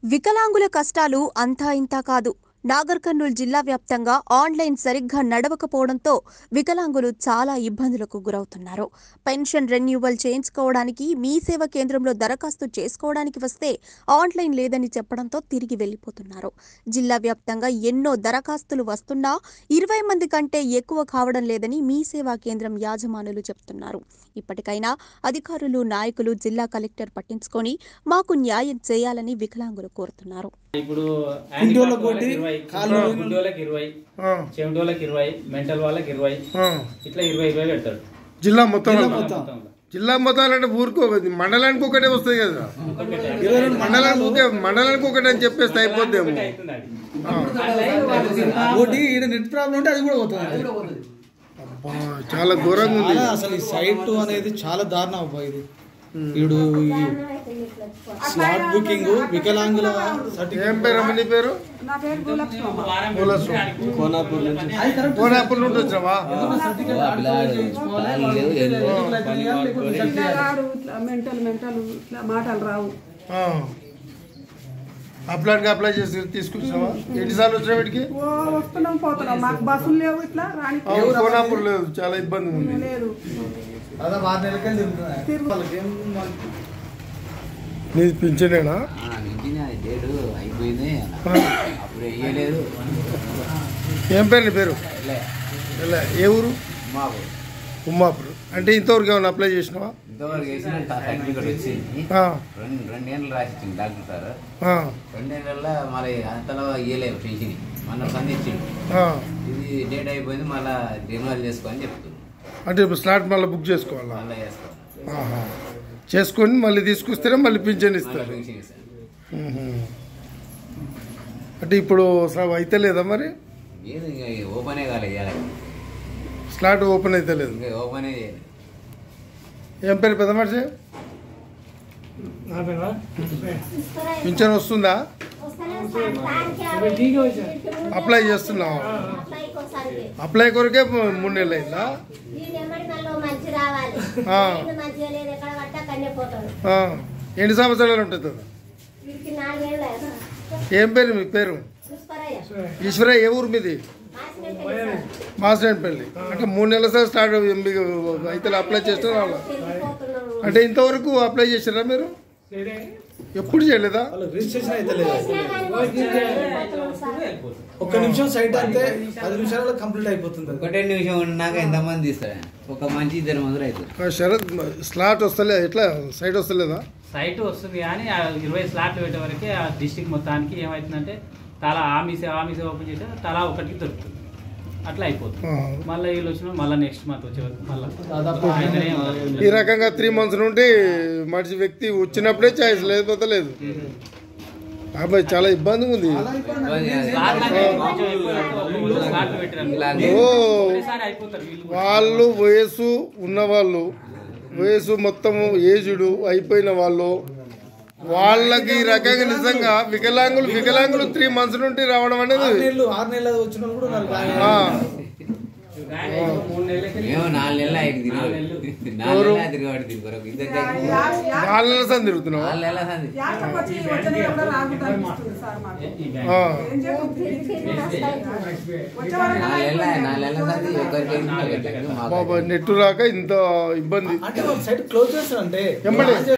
వికలాంగుల కష్టాలు అంతా ఇంతా కాదు నాగర్ కర్నూలు జిల్లా వ్యాప్తంగా ఆన్లైన్ సరిగ్గా నడవకపోవడంతో వికలాంగులు చాలా ఇబ్బందులకు గురవుతున్నారు పెన్షన్ రెన్యూవల్ చేయించుకోవడానికి మీ సేవ కేంద్రంలో దరఖాస్తు చేసుకోవడానికి వస్తే ఆన్లైన్ లేదని చెప్పడంతో తిరిగి వెళ్లిపోతున్నారు జిల్లా వ్యాప్తంగా ఎన్నో దరఖాస్తులు వస్తున్నా ఇరవై మంది కంటే ఎక్కువ కావడం లేదని మీ సేవా కేంద్రం యాజమానులు చెబుతున్నారు ఇప్పటికైనా అధికారులు నాయకులు జిల్లా కలెక్టర్ పట్టించుకొని మాకు న్యాయం చేయాలని వికలాంగులు కోరుతున్నారు ఇప్పుడు కుంటోళ్ళకి హ్యాండిక్యాప్ ఒకటి, వాళ్ళకి ఇరవై కాళ్ళు గుడ్డోళ్ళకి ఇరవై ఆ, చెవిటోళ్ళకి ఇరవై మెంటల్ వాళ్ళకి ఇరవై ఆ. ఇట్లా ఇరవై ఇరవై పెడతాడు జిల్లా మొత్తం జిల్లా అంతా. మొత్తం. మొత్తంలో. జిల్లా మొత్తం అంటే ఊరికి ఒకటి మండలానికి ఒకటే వస్తుంది కదా ఇరవై రెండు మండలానికి ఒకే మండలానికి ఒకటి అని చెప్పేస్తే అయిపోద్దేమో ఒకటి అవుతుంది అది. ఒకటి ఈడ నెట్ ప్రాబ్లం ఉంటే అది కూడా పోతుంది అబ్బా, చాలా ఘోరంగా ఉంది చాలా అసలు ఈ సైట్ అనేది చాలా దారుణం అబ్బా ఇది ఇప్పుడు ఈ స్లాట్ బుకింగ్ వికలాంగుల ఏం సర్టిఫికేట్ పేరు అమ్మ నీ పేరు నా పేరు భూలక్ష్మి వారం పూలసు. కోనాపూర్ నుంచి కోనాపూర్ నుండి వచ్చినావా పిల్లగాడు ఇట్లా మెంటల్ మెంటల్ ఇట్లా మాటలు రావు ఆ. అప్లాట్కి అప్లై చేసి తీసుకొచ్చినావా ఎన్నిసార్లు వచ్చినా వీటికి ఓ వస్తున్నాం పోతున్నాం మాకు బస్సులు లేవు ఇట్లా రాని అవును, కోనాపూర్ లేదు చాలా ఇబ్బంది ఉంది లేదు దాదాపు ఆరు నెలలకెళ్ళి తిరుగుతున్నాయి వాళ్ళకి ఏం నీది పింఛనేనా నించిన డేటు అయిపోయింది అప్పుడు వేయలేదు ఏం పేరు నీ పేరు లే ఎలా ఏ ఊరు మాకు ఉమ్మాపూర్ అంటే ఇంతవరకు ఏమైనా అప్లై చేసినావా ఇంతవరకు వేసిన సర్టిఫికెట్ వచ్చింది ఆ, రెండు రెండేళ్ళు రాసిచ్చింది డాక్టర్ సార్ ఆ, రెండేళ్ళల్లో మరి అంతలో ఇయ్యలేదు పెన్షన్ మొన్న సంధించింది ఆ. ఇది డేట్ అయిపోయింది మళ్ళీ రెన్యువల్ చేసుకో అని చెప్తుంది అంటే ఇప్పుడు స్లాట్ మళ్ళీ బుక్ చేసుకోవాలా మళ్ళీ చేసుకోవాలి ఆహా. చేసుకొని మళ్ళీ తీసుకొస్తేనే మళ్ళీ పింఛన్ మళ్ళీ ఇస్తారు పెన్షన్ ఇస్తాను మ్మ్. అంటే ఇప్పుడు అసలు అయితే లేదా మరి ఏది ఇంకా ఓపెనే కాలేదు ఇవాళ స్లాట్ ఓపెన్ అయితే లేదు ఇంకా ఓపెనే చేయలేదు ఏం పేరు పెద్ద మనిషి పింఛన్ వస్తుందా అప్లై చేస్తున్నావు అప్లై కొరకే మూ- మూడు నెలలు అయిందా మంచి రావాలి ఆ. వీళ్ళు మంచిగా లేదు ఎక్కడ పట్ట కన్నే పోతాడు ఆ. ఎన్ని సంవత్సరాలు ఉంటుంది అది? వీడికి నాలుగేళ్ళు ఏం పేరు మీ పేరు చూసుకోరయ్య ఈశ్వర ఏ ఊరు మీది మాస్టర్పల్లి అంటే మూడు నెలల సార్ స్టార్ట్ మీకు అయితే అప్లై చేస్తే రావాలా తిరిగిపోతున్నాము అంటే ఇంతవరకు అప్లై చేసారా మీరు ఎప్పుడు చేయలేదా వాళ్ళు రిజిస్ట్రేషన్ అయితే లేదు చేసినా కానీ వస్తున్నాం సార్. ఒక్క నిమిషం సైట్ అంతే పది నిమిషాలలో కంప్లీట్ అయిపోతుంది అది. ఒకటే నిమిషం ఉన్నాక ఎంతమంది ఇస్తారు ఒక మంచి ఇద్దరు మంది అవుతారు ఆ, శరత్ స్లాట్ వస్తలే ఎట్లా సైట్ వస్తలేదా సైట్ వస్తుంది కానీ ఆ ఇరవై స్లాట్లు పెట్టే వరకు ఆ డిస్టిక్ మొత్తానికి ఏమవుతుందంటే తలా ఆమె సేవ ఆమె సేవ ఓపెన్ చేస్తే తలా ఒకటికి దొరుకుతుంది అట్లా అయిపోతుంది ఆ. మళ్ళీ వీళ్ళు వచ్చిన మళ్ళీ నెక్స్ట్ మంత్ వచ్చే వరకు దాదాపు మళ్ళీ ఈ రకంగా త్రీ మంత్స్ నుండి మనిషి వ్యక్తి వచ్చినప్పుడే ఛాయిస్ లేకపోతే లేదు అబ్బాయి చాలా ఇబ్బందిగా ఉంది స్లాట్లు పెట్టారు ఓ ఒకటేసారి అయిపోతారు వీళ్ళు కూడా. వాళ్ళు వయసు ఉన్నవాళ్ళు వయసు మొత్తం ఏజుడు అయిపోయిన వాళ్ళు వాళ్ళకి ఈ రకంగా నిజంగా వికలాంగులు వికలాంగులు త్రీ మంత్స్ నుండి రావడం ఆరు అనేది నెలలు ఆరు నెలలు వచ్చిన వాళ్ళు కూడా ఉన్నారు ఆ, మూడు నెలలకి మేము నాలుగు నెలలు అయింది తిరిగి నాలుగు నెలలు తిరిగాడు దీని కొరకు ఇద్దరు దగ్గర నాలుగు నెలల సంది తిరుగుతున్నావా నాలుగు నెలల సంది యాత్రకు వచ్చి వచ్చిన కూడా రాకుండా అనిపిస్తుంది సార్ మాకు ఈ ఆ, బ్యాంక్ ఏం చేయాలి వచ్చే వరకు నాలుగు నెలల నాలుగు నెలల సంది ఒకరికి వేసిన పెట్టలేదు మాకు బాబా నెట్ రాక ఇంత ఇబ్బంది అంటే వాళ్ళు సైట్ క్లోజ్ చేస్తారంటే ఎమ్మడే